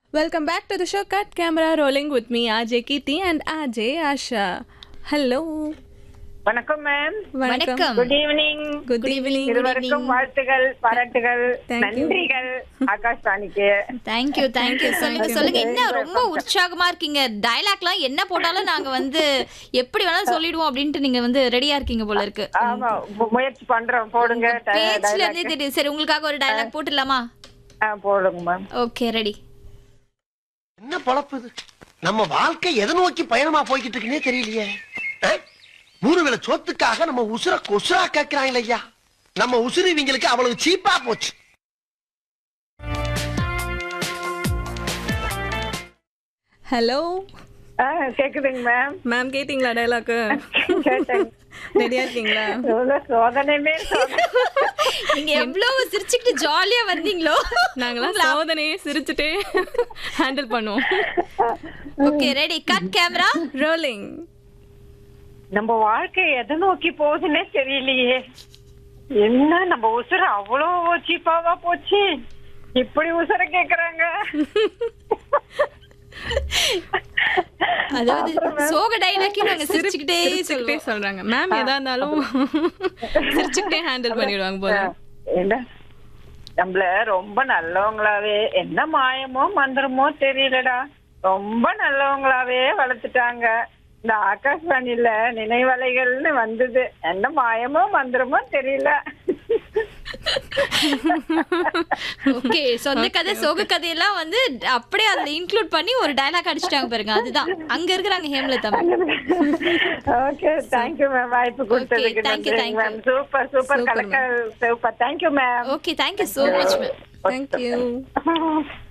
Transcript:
Welcome back to the show Cut Camera Rolling with me, RJ Kirti and RJ Asha. Hello. வணக்கம் ma'am வணக்கம் good evening Good evening. இருவருக்கும் வாழ்த்துகள் பாராட்டுகள் Thank you. நன்றிகள் ஆகாஷ்வாணிக்கு thank you thank you சொல்லுங்க சொல்லுங்க என்ன ரொம்ப உற்சாகமா இருக்கீங்க டயலாக்லாம் என்ன போட்டாலும் நாங்க வந்து எப்படி வேணாலும் சொல்லிடுவோம் அப்படின்ட்டு நீங்க வந்து ரெடியா இருக்கீங்க போல இருக்கு ஆமா மு- முயற்சி பண்றோம் போடுங்க ட- பேச்சுல dialogue. இருந்தே தெரியுது சரி உங்களுக்காக ஒரு டயலாக் போட்டுடலாமா ஆ, போடுங்க மேம் ஓகே ரெடி என்ன பொழப்பு இது நம்ம வாழ்க்கை எதை நோக்கி பயணமா போய்கிட்டு இருக்குன்னே தெரியலையே அஹ்? மூணு வேளை சோத்துக்காக நம்ம உசுர கொசுரா கேட்கிறாங்களே ஐயா நம்ம உசுறு இவங்களுக்கு அவ்வளவு சீப்பா போச்சு ஹலோ ஆ, கேக்குதுங்க மேம் மேம் கேட்டிங்களா டைலாக்கு கேட்டேன் ரெடியா இருக்கீங்களா எவ்வளவு சோதனையுமே சோதனை. நீங்க எவ்வளவு சிரிச்சுக்கிட்டு ஜாலியா வந்தீங்களோ நாங்களாம் சோதனையே சிரிச்சுட்டே ஹேண்டில் பண்ணுவோம் okay ready cut camera rolling நம்ம வாழ்க்கை எதை நோக்கி போகுதுன்னே தெரியலையே என்ன நம்ம உசுர அவ்வளவு சீப்பாவா போச்சு இப்படி உசுர கேக்குறாங்க அதாவது சோக டைலாக்கே நாங்க சிரிச்சுக்கிட்டே சிரிச்சுக்கிட்டே சொல்லுவோம் சொல்றாங்க மேம் எதா இருந்தாலும் சிரிச்சுக்கிட்டே ஹேண்டில் பண்ணிடுவாங்க போல என்ன நம்மள ரொம்ப நல்லவங்களாவே என்ன மாயமோ மந்திரமோ தெரியலடா ரொம்ப நல்லவங்களாவே வளர்த்துட்டாங்க இந்த ஆகாஷ்வாணில நினைவலைகள்னு வந்தது என்ன மாயமோ மந்திரமோ தெரியல ஓகே சொந்த கதை சோக கதையெல்லாம் வந்து அப்படியே அதுல இன்க்ளூட் பண்ணி ஒரு டயலாக் அடிச்சிட்டாங்க பாருங்க அதுதான் அங்க இருக்கிறாங்க ஹேம்லதா ஓகே தேங்க்யூ மேம் வாய்ப்பு கொடுத்ததுக்கு thank you, நன்றி thank you. Ma'am super super Super, கலக்க super thank you ma'am okay thank you so much ma'am thank you